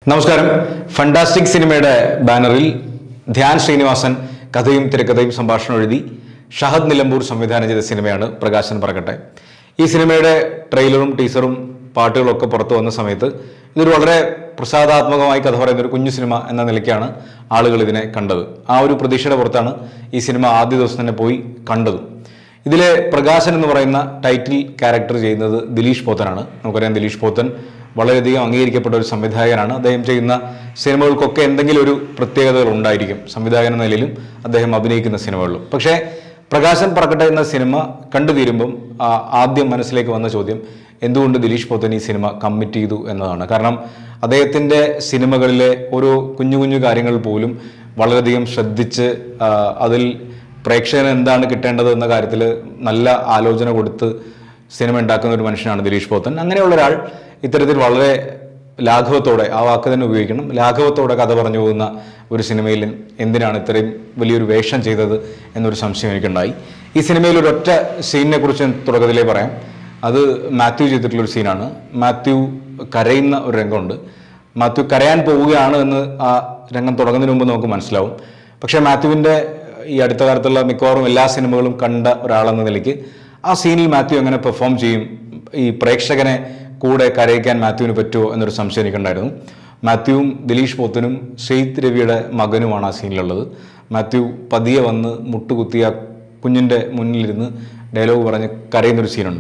നമസ്കാരം ഫണ്ടാസ്റ്റിക് സിനിമയുടെ ബാനറിൽ ധ്യാൻ ശ്രീനിവാസൻ കഥയും തിരക്കഥയും സംഭാഷണം എഴുതി ഷഹദ് നിലമ്പൂർ സംവിധാനം ചെയ്ത സിനിമയാണ് പ്രകാശൻ പറക്കട്ടെ ഈ സിനിമയുടെ ട്രെയിലറും ടീസറും പാട്ടുകളും ഒക്കെ പുറത്തു വന്ന സമയത്ത് ഇതൊരു വളരെ പ്രസാദാത്മകമായി കഥ പറയുന്ന ഒരു കുഞ്ഞു സിനിമ എന്ന നിലയ്ക്കാണ് ആളുകൾ ഇതിനെ കണ്ടത് ആ ഒരു പ്രതീക്ഷയുടെ പുറത്താണ് ഈ സിനിമ ആദ്യ ദിവസം തന്നെ പോയി കണ്ടതും ഇതിലെ പ്രകാശൻ എന്ന് പറയുന്ന ടൈറ്റിൽ ക്യാരക്ടർ ചെയ്യുന്നത് ദിലീഷ് പോത്തനാണ് നമുക്കറിയാം ദിലീഷ് പോത്തൻ വളരെയധികം അംഗീകരിക്കപ്പെട്ട ഒരു സംവിധായകനാണ് അദ്ദേഹം ചെയ്യുന്ന സിനിമകൾക്കൊക്കെ എന്തെങ്കിലും ഒരു പ്രത്യേകതകൾ ഉണ്ടായിരിക്കും സംവിധായകൻ എന്ന നിലയിലും അദ്ദേഹം അഭിനയിക്കുന്ന സിനിമകളിലും പക്ഷേ പ്രകാശൻ പറക്കട്ടെ എന്ന സിനിമ കണ്ടു തീരുമ്പം ആ, ആദ്യം മനസ്സിലേക്ക് വന്ന ചോദ്യം എന്തുകൊണ്ട് ദിലീഷ് പോത്തൻ ഈ സിനിമ കമ്മിറ്റ് ചെയ്തു എന്നതാണ് കാരണം അദ്ദേഹത്തിൻ്റെ സിനിമകളിലെ ഓരോ കുഞ്ഞു കുഞ്ഞു കാര്യങ്ങൾ പോലും വളരെയധികം ശ്രദ്ധിച്ച് ആ, അതിൽ പ്രേക്ഷകന് എന്താണ് കിട്ടേണ്ടത് എന്ന കാര്യത്തിൽ നല്ല ആലോചന കൊടുത്ത് സിനിമ ഉണ്ടാക്കുന്ന ഒരു മനുഷ്യനാണ് ദിലീഷ് പോത്തൻ അങ്ങനെയുള്ള ഒരാൾ ഇത്തരത്തിൽ വളരെ ലാഘവത്തോടെ ആ വാക്ക് തന്നെ ഉപയോഗിക്കണം ലാഘവത്തോടെ കഥ പറഞ്ഞു പോകുന്ന ഒരു സിനിമയിൽ എന്തിനാണ് ഇത്രയും വലിയൊരു വേഷം ചെയ്തത് എന്നൊരു സംശയം എനിക്കുണ്ടായി ഈ സിനിമയിൽ ഒരൊറ്റ സീനിനെ കുറിച്ച് ഞാൻ തുടക്കത്തിലേ പറയാം അത് മാത്യു ചെയ്തിട്ടുള്ളൊരു സീനാണ് മാത്യു കരയുന്ന ഒരു രംഗമുണ്ട് മാത്യു കരയാൻ പോവുകയാണ് എന്ന് ആ രംഗം തുടങ്ങുന്നതിന് മുമ്പ് നമുക്ക് മനസ്സിലാവും പക്ഷേ മാത്യുവിൻ്റെ ഈ അടുത്ത കാലത്തുള്ള മിക്കവാറും എല്ലാ സിനിമകളും കണ്ട ഒരാളെന്ന നിലയ്ക്ക് ആ സീനിൽ മാത്യു എങ്ങനെ പെർഫോം ചെയ്യും ഈ പ്രേക്ഷകനെ കൂടെ കരയിക്കാൻ മാത്യുവിന് പറ്റുമോ എന്നൊരു സംശയം എനിക്കുണ്ടായിരുന്നു മാത്യുവും ദിലീഷ് പോത്തനും ശ്രീത് രവിയുടെ മകനുമാണ് ആ സീനിലുള്ളത് മാത്യു പതിയെ വന്ന് മുട്ടുകുത്തിയ കുഞ്ഞിൻ്റെ മുന്നിലിരുന്ന് ഡയലോഗ് പറഞ്ഞ് കരയുന്നൊരു സീനുണ്ട്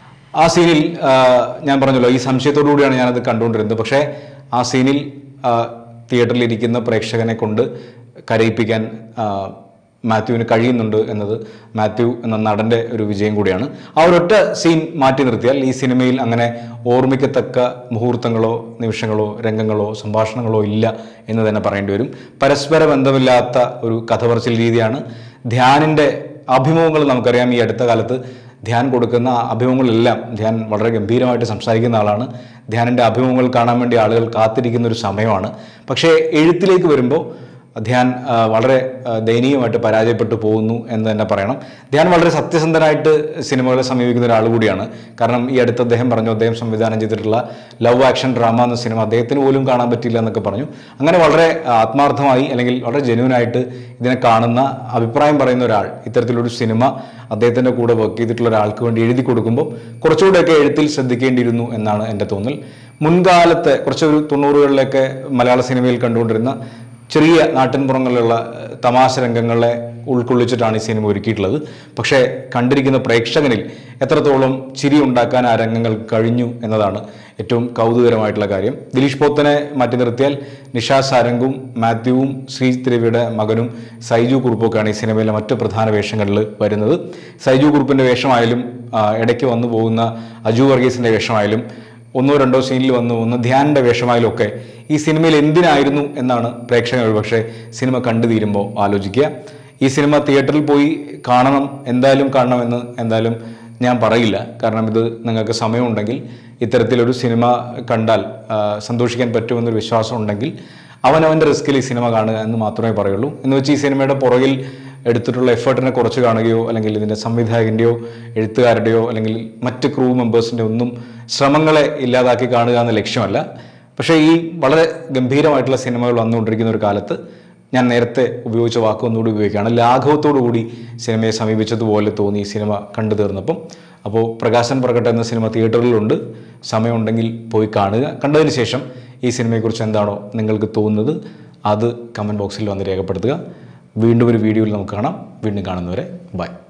ആ സീനിൽ ആ, ഞാൻ പറഞ്ഞല്ലോ ഈ സംശയത്തോടു കൂടിയാണ് ഞാനത് കണ്ടുകൊണ്ടിരുന്നത് പക്ഷേ ആ സീനിൽ ആ, തിയേറ്ററിൽ ഇരിക്കുന്ന പ്രേക്ഷകനെ കൊണ്ട് കരയിപ്പിക്കാൻ ആ, മാത്യുവിന് കഴിയുന്നുണ്ട് എന്നത് മാത്യു എന്ന നടൻ്റെ ഒരു വിജയം കൂടിയാണ് ആ ഒരൊറ്റ സീൻ മാറ്റി നിർത്തിയാൽ ഈ സിനിമയിൽ അങ്ങനെ ഓർമ്മിക്കത്തക്ക മുഹൂർത്തങ്ങളോ നിമിഷങ്ങളോ രംഗങ്ങളോ സംഭാഷണങ്ങളോ ഇല്ല എന്ന് തന്നെ പറയേണ്ടി വരും പരസ്പര ബന്ധമില്ലാത്ത ഒരു കഥ പറച്ചിൽ രീതിയാണ് ധ്യാനിൻ്റെ അഭിമുഖങ്ങൾ നമുക്കറിയാം ഈ അടുത്ത കാലത്ത് ധ്യാൻ കൊടുക്കുന്ന ആ അഭിമുഖങ്ങളെല്ലാം ധ്യാൻ വളരെ ഗംഭീരമായിട്ട് സംസാരിക്കുന്ന ആളാണ് ധ്യാനിൻ്റെ അഭിമുഖങ്ങൾ കാണാൻ വേണ്ടി ആളുകൾ കാത്തിരിക്കുന്ന ഒരു സമയമാണ് പക്ഷേ എഴുത്തിലേക്ക് വരുമ്പോൾ ധ്യാൻ ആ, വളരെ ആ, ദയനീയമായിട്ട് പരാജയപ്പെട്ടു പോകുന്നു എന്ന് തന്നെ പറയണം ധ്യാൻ വളരെ സത്യസന്ധനായിട്ട് സിനിമകളെ സമീപിക്കുന്ന ഒരാൾ കൂടിയാണ് കാരണം ഈ അടുത്ത് അദ്ദേഹം പറഞ്ഞു അദ്ദേഹം സംവിധാനം ചെയ്തിട്ടുള്ള ലവ് ആക്ഷൻ ഡ്രാമ എന്ന സിനിമ അദ്ദേഹത്തിന് പോലും കാണാൻ പറ്റില്ല എന്നൊക്കെ പറഞ്ഞു അങ്ങനെ വളരെ ആത്മാർത്ഥമായി അല്ലെങ്കിൽ വളരെ ജെന്യൂനായിട്ട് ഇതിനെ കാണുന്ന അഭിപ്രായം പറയുന്ന ഒരാൾ ഇത്തരത്തിലൊരു സിനിമ അദ്ദേഹത്തിൻ്റെ കൂടെ വർക്ക് ചെയ്തിട്ടുള്ള ഒരാൾക്ക് വേണ്ടി എഴുതി കൊടുക്കുമ്പോൾ കുറച്ചുകൂടെയൊക്കെ എഴുത്തിൽ ശ്രദ്ധിക്കേണ്ടിയിരുന്നു എന്നാണ് എൻ്റെ തോന്നൽ മുൻകാലത്തെ കുറച്ചൊരു തൊണ്ണൂറുകളിലൊക്കെ മലയാള സിനിമയിൽ കണ്ടുകൊണ്ടിരുന്ന ചെറിയ നാട്ടിൻപുറങ്ങളിലുള്ള ഏഹ്, തമാശ രംഗങ്ങളെ ഉൾക്കൊള്ളിച്ചിട്ടാണ് ഈ സിനിമ ഒരുക്കിയിട്ടുള്ളത് പക്ഷേ കണ്ടിരിക്കുന്ന പ്രേക്ഷകനിൽ എത്രത്തോളം ചിരി ഉണ്ടാക്കാൻ ആ രംഗങ്ങൾ കഴിഞ്ഞു എന്നതാണ് ഏറ്റവും കൗതുകരമായിട്ടുള്ള കാര്യം ദിലീഷ് പോത്തനെ മാറ്റി നിർത്തിയാൽ നിഷാ സാരംഗും മാത്യുവും ശ്രീ തിരവിയുടെ മകനും സൈജു കുറുപ്പൊക്കെയാണ് ഈ സിനിമയിലെ മറ്റ് പ്രധാന വേഷങ്ങളിൽ വരുന്നത് സൈജു കുറുപ്പിൻ്റെ വേഷമായാലും ആ, ഇടയ്ക്ക് വന്നു പോകുന്ന അജു വർഗീസിൻ്റെ വേഷമായാലും ഒന്നോ രണ്ടോ സീനിൽ വന്നു ഒന്ന് ധ്യാനിൻ്റെ വേഷമായാലും ഒക്കെ ഈ സിനിമയിൽ എന്തിനായിരുന്നു എന്നാണ് പ്രേക്ഷകർ പക്ഷേ സിനിമ കണ്ടു തീരുമ്പോൾ ആലോചിക്കുക ഈ സിനിമ തിയേറ്ററിൽ പോയി കാണണം എന്തായാലും കാണണമെന്ന് എന്തായാലും ഞാൻ പറയില്ല കാരണം ഇത് നിങ്ങൾക്ക് സമയമുണ്ടെങ്കിൽ ഇത്തരത്തിലൊരു സിനിമ കണ്ടാൽ ആ, സന്തോഷിക്കാൻ പറ്റുമെന്നൊരു വിശ്വാസം ഉണ്ടെങ്കിൽ അവനവൻ്റെ റിസ്കിൽ ഈ സിനിമ കാണുക എന്ന് മാത്രമേ പറയുള്ളൂ എന്ന് വെച്ച് ഈ സിനിമയുടെ പുറകിൽ എടുത്തിട്ടുള്ള എഫേർട്ടിനെ കുറച്ച് കാണുകയോ അല്ലെങ്കിൽ ഇതിൻ്റെ സംവിധായകൻ്റെയോ എഴുത്തുകാരുടെയോ അല്ലെങ്കിൽ മറ്റ് ക്രൂ മെമ്പേഴ്സിൻ്റെ ഒന്നും ശ്രമങ്ങളെ ഇല്ലാതാക്കി കാണുക എന്ന ലക്ഷ്യമല്ല പക്ഷേ ഈ വളരെ ഗംഭീരമായിട്ടുള്ള സിനിമകൾ വന്നുകൊണ്ടിരിക്കുന്ന ഒരു കാലത്ത് ഞാൻ നേരത്തെ ഉപയോഗിച്ച വാക്ക് ഒന്നുകൂടി ഉപയോഗിക്കുകയാണ് ലാഘവത്തോടു കൂടി സിനിമയെ സമീപിച്ചതുപോലെ തോന്നി ഈ സിനിമ കണ്ടു തീർന്നപ്പം അപ്പോൾ പ്രകാശൻ പ്രകട്ട എന്ന സിനിമ തിയേറ്ററിലുണ്ട് സമയമുണ്ടെങ്കിൽ പോയി കാണുക കണ്ടതിന് ശേഷം ഈ സിനിമയെക്കുറിച്ച് എന്താണോ നിങ്ങൾക്ക് തോന്നുന്നത് അത് കമൻറ്റ് ബോക്സിൽ വന്ന് രേഖപ്പെടുത്തുക വീണ്ടും ഒരു വീഡിയോയിൽ നമുക്ക് കാണാം വീണ്ടും കാണുന്നവരെ ബൈ